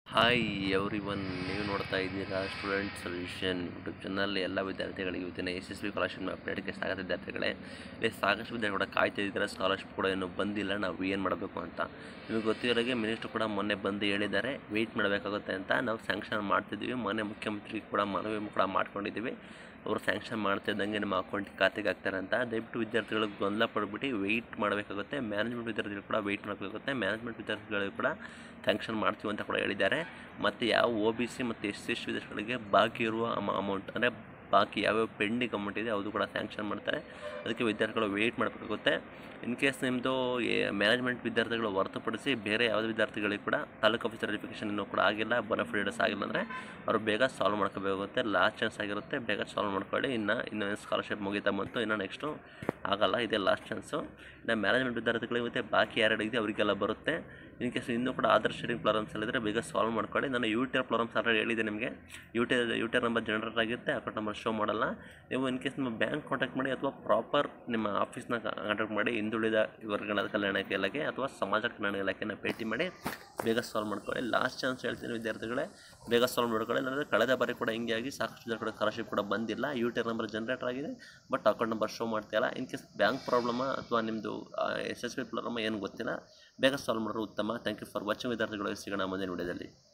hi every one ನೀವು ನೋಡ್ತಾ ಇದ್ದೀರಾ ಸ್ಟೂಡೆಂಟ್ ಸೊಲ್ಯೂಷನ್ ಯೂಟ್ಯೂಬ್ ಚಾನಲ್ ಎಲ್ಲ ವಿದ್ಯಾರ್ಥಿಗಳಿಗೆ ಇವತ್ತಿನ ಎಸ್ ಎಸ್ ಬಿ ಸ್ಕಾಲರ್ಶಿಪ್ ಅಪ್ಡೇಟ್ಗೆ ಸ್ವಾಗತ ವಿದ್ಯಾರ್ಥಿಗಳೇ ಇಲ್ಲಿ ಸಾಕಷ್ಟು ವಿದ್ಯಾರ್ಥಿಗಳು ಕೂಡ ಕಾಯ್ತಾ ಇದ್ದಾರೆ ಸ್ಕಾಲರ್ಶಿಪ್ ಕೂಡ ಇನ್ನೂ ಬಂದಿಲ್ಲ ನಾವು ಏನು ಮಾಡಬೇಕು ಅಂತ ನಿಮಗೆ ಗೊತ್ತಿರೋಗೆ ಮಿನಿಸ್ಟರ್ ಕೂಡ ಮೊನ್ನೆ ಬಂದು ಹೇಳಿದ್ದಾರೆ ವೆಯ್ಟ್ ಮಾಡಬೇಕಾಗುತ್ತೆ ಅಂತ ನಾವು ಸ್ಯಾಂಕ್ಷನ್ ಮಾಡ್ತಿದ್ದೀವಿ ಮೊನ್ನೆ ಮುಖ್ಯಮಂತ್ರಿ ಕೂಡ ಮನವಿ ಕೂಡ ಮಾಡ್ಕೊಂಡಿದ್ದೀವಿ ಅವರು ಸ್ಯಾಂಕ್ಷನ್ ಮಾಡ್ತಾ ಇದ್ದಂಗೆ ನಿಮ್ಮ ಅಕೌಂಟ್ ಖಾತೆಗೆ ಹಾಕ್ತಾರೆ ಅಂತ ದಯವಿಟ್ಟು ವಿದ್ಯಾರ್ಥಿಗಳು ಗೊಂದಲ ಪಡ್ಬಿಟ್ಟು ವೆಯ್ಟ್ ಮಾಡಬೇಕಾಗುತ್ತೆ ಮ್ಯಾನೇಜ್ಮೆಂಟ್ ವಿದ್ಯಾರ್ಥಿಗಳು ಕೂಡ ವೆಯ್ಟ್ ಮಾಡಬೇಕಾಗುತ್ತೆ ಮ್ಯಾನೇಜ್ಮೆಂಟ್ ವಿದ್ಯಾರ್ಥಿಗಳು ಕೂಡ ಸ್ಯಾಂಕ್ಷನ್ ಮಾಡ್ತೀವಿ ಅಂತ ಕೂಡ ಹೇಳಿದ್ದಾರೆ ಮತ್ತು ಯಾವ ಒ ಬಿ ಸಿ ಮತ್ತು ಎಸ್ ಸಿ ಎಸ್ ವಿದ್ಯಾರ್ಥಿಗಳಿಗೆ ಬಾಕಿ ಇರುವ ಅಮ ಅಮೌಂಟ್ ಅಂದರೆ ಬಾಕಿ ಯಾವ್ಯಾವ ಪೆಂಡಿಂಗ್ ಅಮೌಂಟ್ ಇದೆ ಅದು ಕೂಡ ಸ್ಯಾಂಕ್ಷನ್ ಮಾಡ್ತಾರೆ ಅದಕ್ಕೆ ವಿದ್ಯಾರ್ಥಿಗಳು ವೆಯ್ಟ್ ಮಾಡಬೇಕಾಗುತ್ತೆ ಇನ್ ಕೇಸ್ ನಿಮ್ಮದು ಮ್ಯಾನೇಜ್ಮೆಂಟ್ ವಿದ್ಯಾರ್ಥಿಗಳು ಹೊರತುಪಡಿಸಿ ಬೇರೆ ಯಾವುದೇ ವಿದ್ಯಾರ್ಥಿಗಳಿಗೆ ಕೂಡ ತಾಲೂಕು ಆಫೀಸ್ ವೆರಿಫಿಕೇಷನ್ ಇನ್ನೂ ಕೂಡ ಆಗಿಲ್ಲ ಬನಫಿಡಸ್ ಆಗಿಲ್ಲ ಅಂದರೆ ಅವರು ಬೇಗ ಸಾಲ್ವ್ ಮಾಡ್ಕೋಬೇಕಾಗುತ್ತೆ ಲಾಸ್ಟ್ ಚಾನ್ಸ್ ಆಗಿರುತ್ತೆ ಬೇಗ ಸಾಲ್ವ್ ಮಾಡ್ಕೊಳ್ಳಿ ಇನ್ನು ಇನ್ನು ಸ್ಕಾಲರ್ಶಿಪ್ ಮುಗಿತಾ ಬಂತು ಇನ್ನು ನೆಕ್ಸ್ಟು ಆಗಲ್ಲ ಇದೇ ಲಾಸ್ಟ್ ಚಾನ್ಸು ಇನ್ನು ಮ್ಯಾನೇಜ್ಮೆಂಟ್ ವಿದ್ಯಾರ್ಥಿಗಳಿಗೆ ಮತ್ತು ಬಾಕಿ ಯಾರ್ಯಾರು ಇದೆ ಅವರಿಗೆಲ್ಲ ಬರುತ್ತೆ ಇನ್ ಕೇಸ್ ಇನ್ನೂ ಕೂಡ ಆಧಾರ್ ಶೇರಿಂಗ್ ಪ್ರಾಬ್ಲಮ್ಸ್ ಇದ್ದರೆ ಬೇಗ ಸಾಲ್ವ್ ಮಾಡ್ಕೊಳ್ಳಿ ನಾನು U T R problems already ಹೇಳಿದೆ ನಿಮಗೆ U T U T R number generate ಆಗುತ್ತೆ ಅಕೌಂಟ್ ನಂಬರ್ ಶೋ ಮಾಡಲ್ಲ ನೀವು ಇನ್ ಕೇಸ್ ನಿಮ್ಮ ಬ್ಯಾಂಕ್ ಕಾಂಟ್ಯಾಕ್ಟ್ ಮಾಡಿ ಅಥವಾ ಪ್ರಾಪರ್ ನಿಮ್ಮ ಆಫೀಸ್ನ ಕಾಂಟ್ಯಾಕ್ಟ್ ಮಾಡಿ ಹಿಂದುಳಿದ ವರ್ಗದ ಕಲ್ಯಾಣ ಇಲಾಖೆ ಅಥವಾ ಸಮಾಜ ಕಲ್ಯಾಣ ಇಲಾಖೆನ ಭೇಟಿ ಮಾಡಿ ಬೇಗ ಸಾಲ್ವ್ ಮಾಡ್ಕೊಳ್ಳಿ ಲಾಸ್ಟ್ ಚಾನ್ಸ್ ಹೇಳ್ತೀನಿ ವಿದ್ಯಾರ್ಥಿಗಳೇ ಬೇಗ ಸಾಲ್ವ್ ಮಾಡ್ಕೊಳ್ಳಿ ಅಂದರೆ ಕಳೆದ ಬಾರಿ ಕೂಡ ಹಿಂಗೆ ಆಗಿ ಸಾಕಷ್ಟು ಜನ ಕೂಡ ಸ್ಕಾಲರ್ಶಿಪ್ ಕೂಡ ಬಂದಿಲ್ಲ U T R number generate ಆಗಿದೆ ಬಟ್ ಅಕೌಂಟ್ ನಂಬರ್ ಶೋ ಮಾಡ್ತಿಲ್ಲ ಇನ್ ಕೇಸ್ ಬ್ಯಾಂಕ್ ಪ್ರಾಬ್ಲಮ ಅಥವಾ ನಿಮ್ಮದು ಎಸ್ ಎಸ್ ಬಿ ಪ್ರಾಬ್ಲಮ ಏನು ಗೊತ್ತಿಲ್ಲ ಬೇಗ ಸಾಲ್ವ್ ಮಾಡೋರು ಉತ್ತಮ ಥ್ಯಾಂಕ್ ಯು ಫಾರ್ ವಾಚಿಂಗ್ ವಿದ್ಯಾರ್ಥಿಗಳು ಸಿಗೋಣ ಮುಂದಿನ ವಿಡಿಯೋದಲ್ಲಿ